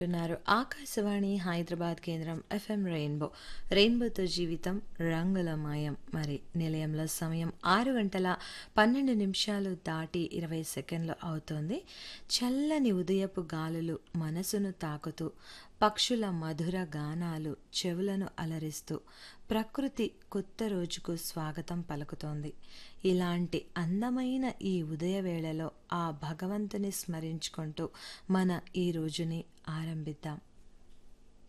ఉన్నారు ఆకాశవాణి హైదరాబాద్ కేంద్రం FM rainbow రెయిన్బోతో జీవితం రంగులమయం మరి నిలయంలో సమయం ఆరు గంటల పన్నెండు నిమిషాలు దాటి ఇరవై సెకండ్లు అవుతోంది చల్లని ఉదయపు గాలులు మనసును తాకుతూ పక్షుల మధుర గానాలు చెవులను అలరిస్తూ ప్రకృతి కొత్త రోజుకు స్వాగతం పలుకుతోంది ఇలాంటి అందమైన ఈ ఉదయ వేళలో ఆ భగవంతుని స్మరించుకుంటూ మన ఈ రోజుని ఆరంభిద్దాం